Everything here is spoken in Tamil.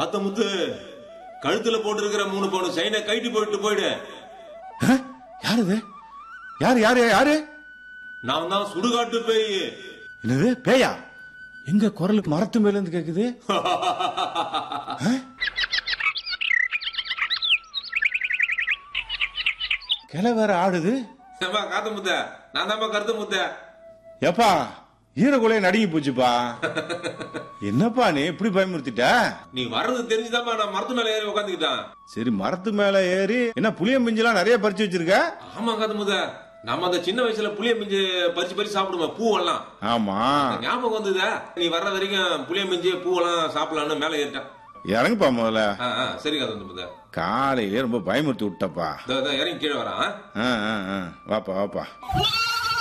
காத்த முத்து கழுத்துல போட்டிருக்கிற மூணு பவுன் செயினை கைட்டி போயிட்டு போயிடு ஆ? யாரு இது யாரு யாரு யாரு நான் தான் சுடுகாட்டு பேய் என்னது பேயா எங்க குரலுக்கு மரத்து மேல இருந்து கேக்குது ஆ? கிளை வேற ஆடுது ஏம்மா காத்த முத்த நான் தான்ப்பா கருத்த முத்த ஏப்பா ஈரக்குலைய நடுங்கி போச்சுப்பா என்னப்பா நீ இப்படி பயமுறுத்திட்ட நீ வர்றது தெரிஞ்சுதாம்மா நான் மரத்து மேல ஏறி உட்காந்துக்கிட்டான் சரி மரத்து மேல ஏறி என்ன புளியம் பிஞ்செல்லாம் நிறைய பறிச்சு வச்சிருக்க ஆமா காத்த முத்த நம்ம அந்த சின்ன வயசுல புளிய மிஞ்சு பறிச்சு பறிச்சு சாப்பிடுவோம் பூவெல்லாம் ஆமா ஞாபகம் வந்ததா நீ வர்ற வரைக்கும் புளிய மிஞ்சு பூவெல்லாம் சாப்பிடலாம்னு மேல ஏறிட்டான் இறங்குப்பா முதல்ல ஆ, ஆ, சரி காத்த முத்த காலையிலே ரொம்ப பயமுறுத்தி விட்டப்பா இதோ, இதோ இறங்கி கீழே வரான் ஆ, ஆ, ஆ. வாப்பா வாப்பா